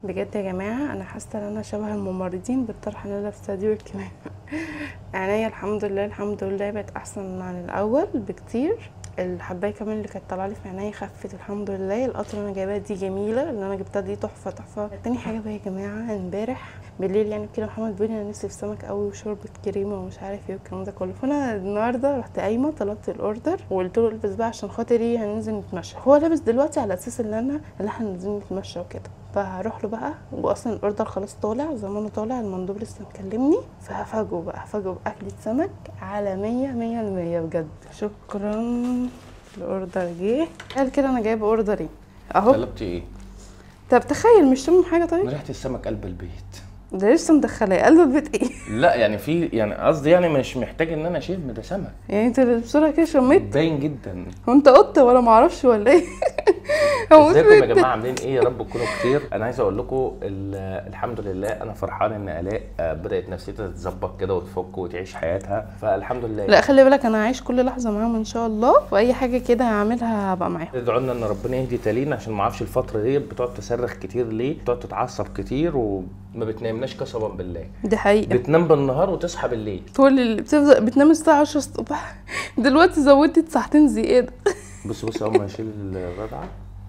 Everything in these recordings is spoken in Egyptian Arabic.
بجد يا جماعة أنا حاسة إن أنا شبه الممرضين بالطرحة اللي أنا لابساها دي والكمامة عينيا الحمد لله الحمد لله بقت أحسن عن الأول بكتير الحباية كمان اللي كانت طالعة لي في عينيا خفت الحمد لله القطرة اللي أنا جايباها دي جميلة اللي أنا جبتها دي تحفة تحفة تاني حاجة بقى يا جماعة امبارح بالليل يعني كده محمد بيقول لي أنا نفسي في سمك قوي وشوربة كريمة ومش عارف ايه والكلام ده كله فأنا النهاردة رحت قايمة طلبت الأوردر وقلت له البس بقى عشان خاطر ايه هننزل نتمشى هو لابس دلوقتي على أساس إن أنا اللي احنا ننزل نتمشى وكده فهروح له بقى واصلا الاوردر خلاص طالع زمانه طالع المندوب لسه مكلمني فهفاجئه بقى هفاجئه باكلة سمك على مية مية المية بجد شكرا الاوردر جه قال كده انا جايبه اوردر ايه اهو طلبتي ايه؟ طب تخيل مش شامم حاجه طيب ريحه السمك قلب البيت ده لسه مدخلاه قلب البيت ايه لا يعني في يعني قصدي يعني مش محتاج ان انا اشم ده سمك يعني انت بسرعه كده شميت باين جدا هو انت قط ولا معرفش ولا ايه هو ازيكم يا اسمه جماعه عاملين ايه يا رب تكونوا بخير انا عايز اقول لكم ال- الحمد لله انا فرحان ان الاء آه، بدات نفسيتها تتظبط كده وتفك وتعيش حياتها فالحمد لله لا خلي بالك انا عايش كل لحظه معاهم ان شاء الله واي حاجه كده هعملها هبقى معاهم ادعوا لنا ان ربنا يهدي تالين عشان ما اعرفش الفتره دي بتقعد تصرخ كتير ليه بتقعد تتعصب كتير وما بتنامناش قسما بالله دي حقيقه بتنام بالنهار وتصحى بالليل طول اللي بتفضل بتنام الساعه 10 الصبح دلوقتي زودت ساعتين زياده بص بص اول ما اشيل الرضعه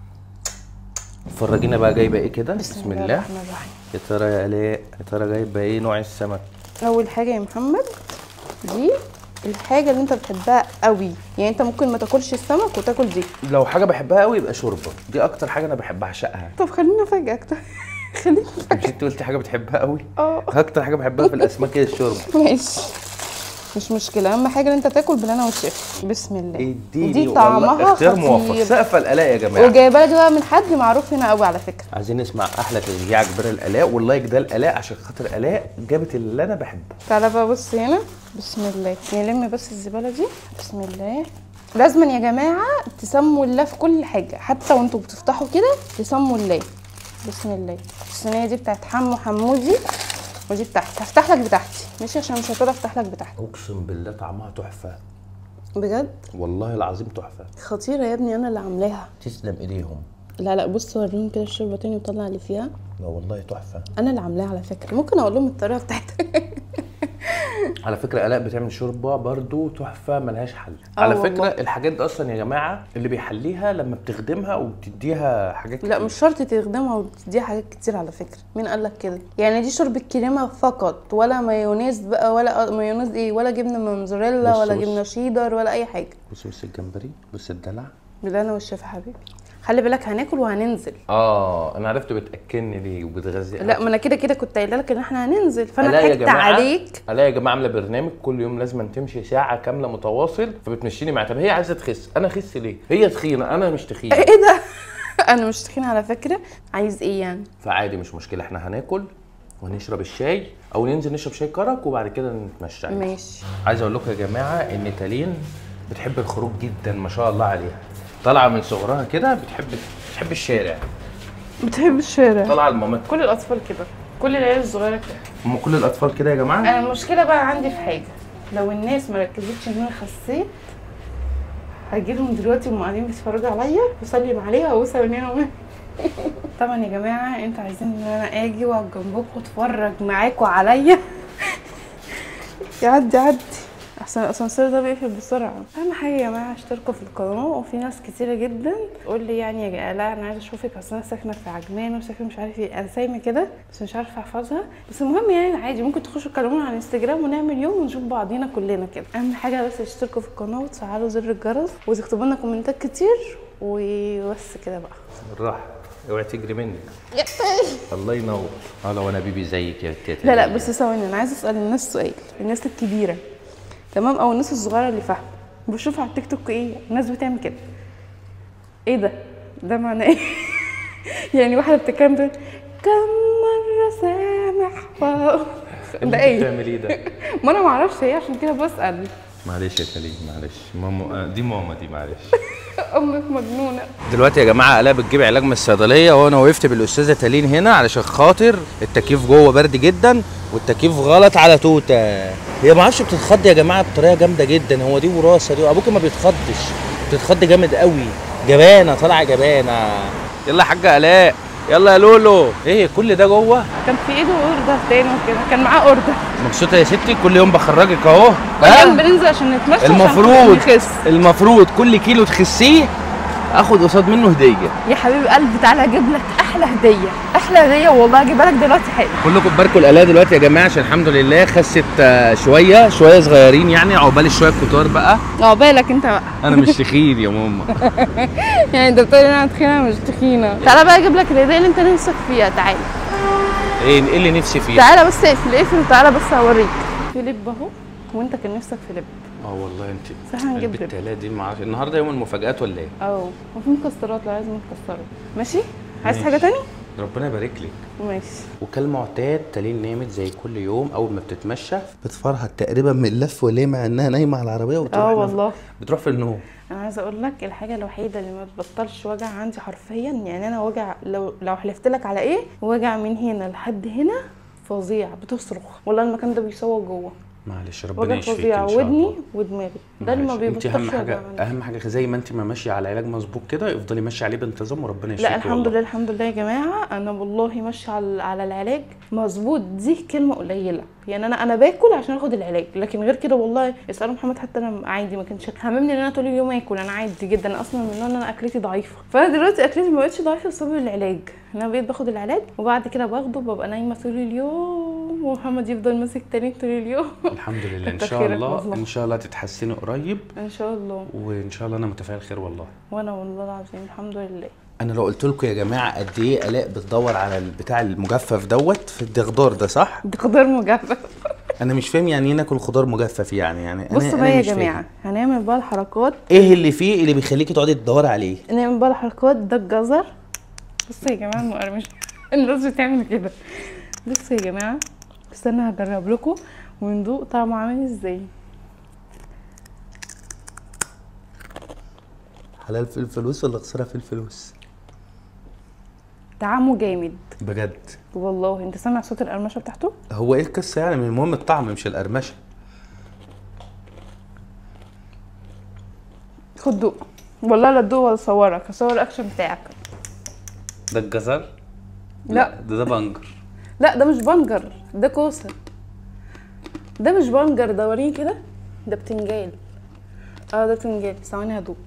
فرجينا بقى جايبه ايه كده بسم الله الرحمن الرحيم يا ترى يا الاء يا ترى جايبه ايه نوع السمك اول حاجه يا محمد دي الحاجه اللي انت بتحبها قوي يعني انت ممكن ما تاكلش السمك وتاكل دي لو حاجه بحبها قوي يبقى شوربه دي اكتر حاجه انا بحب اعشقها طب خليني افاجئك طيب خليني مش انت قلتي حاجه بتحبها قوي اه اكتر حاجه بحبها في الاسماك هي الشوربه ماشي مش مشكله اهم حاجه ان انت تاكل بالهنا والشفا بسم الله اديني دي والله طعمها اختيار موفق خطير سقف الاء يا جماعه وجايبه لك بقى من حد معروف هنا قوي على فكره عايزين نسمع احلى تشجيع كبيره الالاء واللايك ده الالاء عشان خاطر الاء جابت اللي انا بحبه تعالى بقى بص هنا بسم الله نلم بس الزباله دي بسم الله لازما يا جماعه تسموا الله في كل حاجه حتى وانتوا بتفتحوا كده تسموا الله بسم الله الصينيه دي بتاعت حمو حمودي ودي بتاعتي هفتح لك بتاعتي ماشي عشان مش هقدر افتح لك بتاعتي اقسم بالله طعمها تحفه بجد والله العظيم تحفه خطيره يا ابني انا اللي عاملاها تسلم ايديهم لا لا بص وريني كده الشوربه تاني وطلع اللي فيها لا والله تحفه انا اللي عاملاها على فكره ممكن اقول لهم الطريقه بتاعتها على فكره الاء بتعمل شوربه برضو تحفه ملهاش حل آه على والله. فكره الحاجات دي اصلا يا جماعه اللي بيحليها لما بتخدمها وبتديها حاجات لا كتير. مش شرط تخدمها وتديها حاجات كتير على فكره مين قال لك كده يعني دي شوربه كريمه فقط ولا مايونيز بقى ولا مايونيز ايه ولا جبنه موزاريلا بص ولا بص. جبنه شيدر ولا اي حاجه بص بص الجمبري بص الدلع بالهنا والشفا حبيبي خلي بالك هناكل وهننزل اه انا عرفت بتاكلني ليه وبتغذي لا ما انا كده كده كنت قايله لك ان احنا هننزل فانا الاقي يا ضحكت جماعه عليك الاقي يا جماعه عامله برنامج كل يوم لازم تمشي ساعه كامله متواصل فبتمشيني معاها طب هي عايزه تخس انا اخس ليه هي تخينه انا مش تخين ايه ده انا مش تخينه على فكره عايز ايه يعني فعادي مش مشكله احنا هناكل ونشرب الشاي او ننزل نشرب شاي كرك وبعد كده نتمشى عادي. ماشي عايز اقول لكم يا جماعه ان تالين بتحب الخروج جدا ما شاء الله عليها طالعه من صغرها كده بتحب بتحب الشارع بتحب الشارع طالعه لمامتها كل الاطفال كده كل العيال الصغيره كده هم كل الاطفال كده يا جماعه انا المشكله بقى عندي في حاجه لو الناس ما ركزتش ان انا خسيت هجيلهم دلوقتي وهم قاعدين بيتفرجوا عليا واسلم عليها وابوسها من هنا ومن طبعا يا جماعه انتوا عايزين ان انا اجي واقعد جنبكم واتفرج معاكم عليا يعدي عدي احسن الاسانسير ده بيقفل بسرعه اهم حاجه يا جماعه اشتركوا في القناه وفي ناس كتيره جدا تقول لي يعني يا جماعه لا انا عايزه اشوفك اصل انا ساكنه في عجمان وساكنه مش عارف ايه انا سايمه كده بس مش عارفه احفظها بس المهم يعني عادي ممكن تخشوا تكلمونا على الانستجرام ونعمل يوم ونشوف بعضينا كلنا كده اهم حاجه بس تشتركوا في القناه وتفعلوا زر الجرس وتكتبوا لنا كومنتات كتير وبس كده بقى بالراحه اوعي تجري مني الله ينور اه لو انا بيبي زيك يا تيتا لا لا بس ثواني انا عايزه اسال الناس سؤال الناس الكبيره تمام او الناس الصغيره اللي فاهمه بشوف على التيك توك ايه الناس بتعمل كده ايه ده ده معناه ايه يعني واحده بتتكلم تقول كم مره سامح واو. ده ايه بتعمل ايه ده ما انا ما اعرفش ايه عشان كده بسال معلش يا تالين معلش ماما آه، دي ماما دي معلش امك مجنونه دلوقتي يا جماعه الاء بتجيب علاج من الصيدليه وانا وقفت بالاستاذه تالين هنا علشان خاطر التكييف جوه برد جدا والتكييف غلط على توته هي ما اعرفش بتتخض يا جماعه بطريقه جامده جدا هو دي وراثه دي ابوك ما بيتخضش بتتخض جامد قوي جبانه طالعه جبانه يلا يا حاجه الاء يلا يا لولو ايه كل ده جوه كان في ايده اوردر تاني وكده كان معاه اوردر مبسوطه يا ستي كل يوم بخرجك اهو كان بننزل عشان نتمشى عشان المفروض نخس المفروض كل كيلو تخسيه اخد قصاد منه هديه يا حبيب قلبي تعالى اجيب لك احلى هديه احلى هديه والله اجيبها لك دلوقتي حالا كلكم تباركوا الاله دلوقتي يا جماعه عشان الحمد لله خست آه، شويه شويه صغيرين يعني عقبال شويه كتار بقى عقبالك انت بقى انا مش تخين يا ماما يعني انت بتقولي انا تخينه مش تخينه تعالى بقى اجيب لك الهديه اللي انت نفسك فيها تعالى ايه ايه اللي نفسي فيه تعالى بس اقفل اقفل وتعالى بس اوريك في لب اهو وانت كان نفسك في لب اه والله انت فاحنا هنجيب لب البتالة دي معرفش النهارده يوم المفاجآت ولا ايه اه وفي مكسرات لو عايز مكسرات ماشي عايز ماشي. حاجه تاني ربنا يبارك لك ماشي وكالمعتاد تالين نامت زي كل يوم اول ما بتتمشى بتفرهد تقريبا من اللف وليه مع انها نايمه على العربيه وبتروح اه نام. والله بتروح في النوم انا عايزه اقول لك الحاجه الوحيده اللي ما بتبطلش وجع عندي حرفيا يعني انا وجع لو لو حلفت لك على ايه وجع من هنا لحد هنا فظيع بتصرخ والله المكان ده بيصور جوه معلش ربنا وجع يشفيك فظيع ان شاء الله ودني ودماغي ده اللي ما معلش. انت بيبطلش اهم وجع حاجه عندي. اهم حاجه زي ما انت ما ماشيه على علاج مظبوط كده افضلي ماشيه عليه بانتظام وربنا يشفيك لا الحمد لله الحمد لله يا جماعه انا والله ماشيه على على العلاج مظبوط دي كلمه قليله يعني انا انا باكل عشان اخد العلاج لكن غير كده والله اسالوا محمد حتى انا عادي ما كانش هممني ان انا طول اليوم اكل انا عادي جدا أنا اصلا من النوع ان انا اكلتي ضعيفه فانا دلوقتي اكلتي ما بقتش ضعيفه بسبب العلاج انا بقيت باخد العلاج وبعد كده باخده ببقى نايمه طول اليوم ومحمد يفضل ماسك تاني طول اليوم الحمد لله ان كتر شاء خيرك الله والله. ان شاء الله تتحسني قريب ان شاء الله وان شاء الله انا متفائل خير والله وانا والله العظيم الحمد لله انا لو قلت لكم يا جماعه قد ايه الاء بتدور على البتاع المجفف دوت في الدغدار ده صح بقدر مجفف انا مش فاهم يعني ايه ناكل خضار مجفف يعني يعني أنا- بصوا أنا بقى يا مش فاهم. جماعه هنعمل بقى الحركات ايه اللي فيه اللي بيخليكي تقعدي تدوري عليه نعمل بقى الحركات ده الجزر بصوا يا جماعه المقرمش الناس بتعمل كده بصوا يا جماعه استنى هجرب لكم وندوق طعمه عامل ازاي حلال في الفلوس ولا خساره في الفلوس طعمه جامد بجد والله انت سامع صوت القرمشه بتاعته هو ايه القصه يعني من المهم الطعم مش القرمشه خد دوق والله لا تدوق ولا اصورك هصور الاكشن بتاعك ده الجزر لا ده ده بنجر لا ده مش بنجر ده كوسه ده مش بنجر ده وريني كده ده بتنجال اه ده بتنجال ثواني هدوق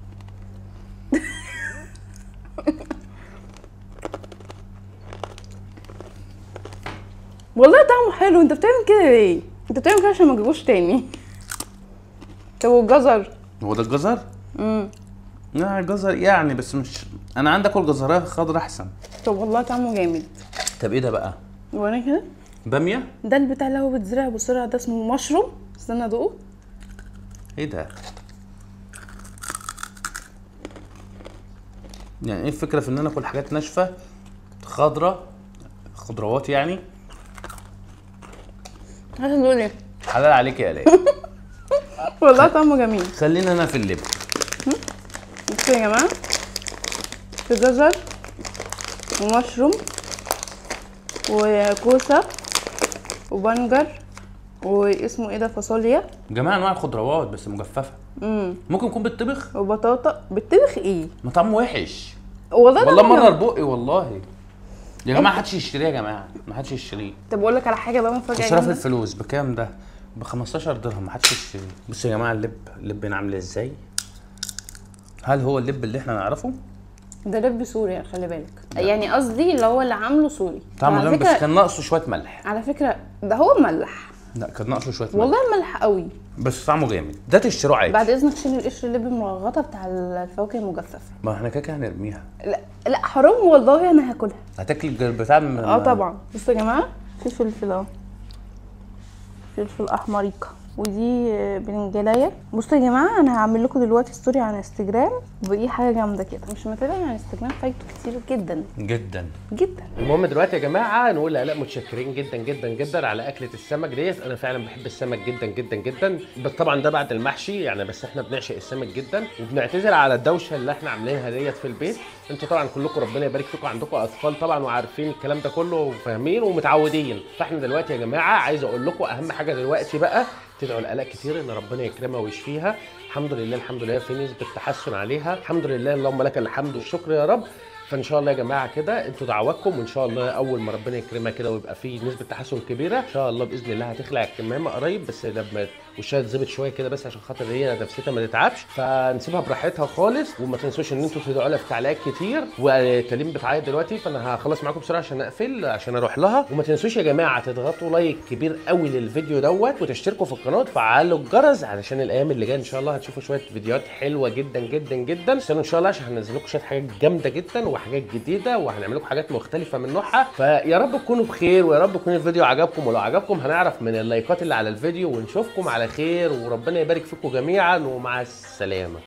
والله طعمه حلو انت بتعمل كده ليه انت بتعمل كده عشان ما تجيبوش تاني طب والجزر هو ده الجزر امم لا الجزر يعني بس مش انا عندي اكل جزرايه خضرا احسن طب والله طعمه جامد طب ايه ده بقى وريني كده باميه ده البتاع اللي هو بيتزرع بسرعه ده اسمه مشروم استنى ادوقه ايه ده يعني ايه الفكره في ان انا اكل حاجات ناشفه خضرا خضروات يعني عايزه تقول ايه حلال عليك يا الاء والله طعمه جميل خلينا انا في اللب بصوا يا جماعه في جزر ومشروم وكوسه وبنجر واسمه ايه ده فاصوليا جماعه انواع الخضروات بس مجففه امم ممكن يكون بالطبخ وبطاطا بتطبخ ايه ما طعمه وحش والله والله طعمه مره جميل. بقي والله يا جماعه محدش يشتريه يا جماعه محدش يشتريه طب اقول لك على حاجه بقى مفاجاه وصرف جامدة. الفلوس بكام ده؟ ب 15 درهم محدش يشتريه بصوا يا جماعه اللب اللب هنا عامل ازاي؟ هل هو اللب اللي احنا نعرفه؟ ده لب سوري خلي بالك يعني قصدي اللي هو اللي عامله سوري طعمه على جامد بس فكره كان ناقصه شويه ملح على فكره ده هو مملح لا كان ناقصه شويه ملح والله مملح قوي بس طعمه جامد ده تشتروه عادي بعد اذنك شيل القشر اللب المرغطه بتاع الفواكه المجففه ما احنا كده كده هنرميها لا لا حرام والله انا هاكلها هتاكل الجر- بتاع من اه طبعا بصوا يا جماعه في فلفل اهو فلفل احمريكا ودي آه، بنجلايه بصوا يا جماعه انا هعمل لكم دلوقتي ستوري على انستجرام ودي حاجه جامده كده مش متابع على انستجرام فايته كتير جدا جدا جدا المهم دلوقتي يا جماعه نقول لالاء متشكرين جدا جدا جدا على اكله السمك ديت انا فعلا بحب السمك جدا جدا جدا بس طبعا ده بعد المحشي يعني بس احنا بنعشق السمك جدا وبنعتذر على الدوشه اللي احنا عاملينها ديت في البيت انتوا طبعا كلكم ربنا يبارك فيكم عندكم اطفال طبعا وعارفين الكلام ده كله وفاهمين ومتعودين فاحنا دلوقتي يا جماعه عايز اقول لكم اهم حاجه دلوقتي بقى تدعوا لالاء كتير ان ربنا يكرمها ويشفيها الحمد لله الحمد لله في نسبه تحسن عليها الحمد لله اللهم لك الحمد والشكر يا رب فان شاء الله يا جماعه كده انتوا دعواتكم وان شاء الله اول ما ربنا يكرمها كده ويبقى في نسبه تحسن كبيره ان شاء الله باذن الله هتخلع الكمامه قريب بس لما وشها تظبط شويه كده بس عشان خاطر هي نفسيتها ما تتعبش فنسيبها براحتها خالص وما تنسوش ان انتوا تدعوا لها في تعليقات كتير وتالين بتعيط دلوقتي فانا هخلص معاكم بسرعه عشان اقفل عشان اروح لها وما تنسوش يا جماعه تضغطوا لايك كبير قوي للفيديو دوت وتشتركوا في القناه وتفعلوا الجرس علشان الايام اللي جايه ان شاء الله هتشوفوا شويه فيديوهات حلوه جدا جدا جدا استنوا ان شاء الله عشان هننزل لكم شويه حاجات جامده جدا وحاجات جديده وهنعمل لكم حاجات مختلفه من نوعها فيا رب تكونوا بخير ويا رب يكون الفيديو عجبكم ولو عجبكم هنعرف من اللايكات اللي على الفيديو ونشوفكم على خير وربنا يبارك فيكم جميعا ومع السلامه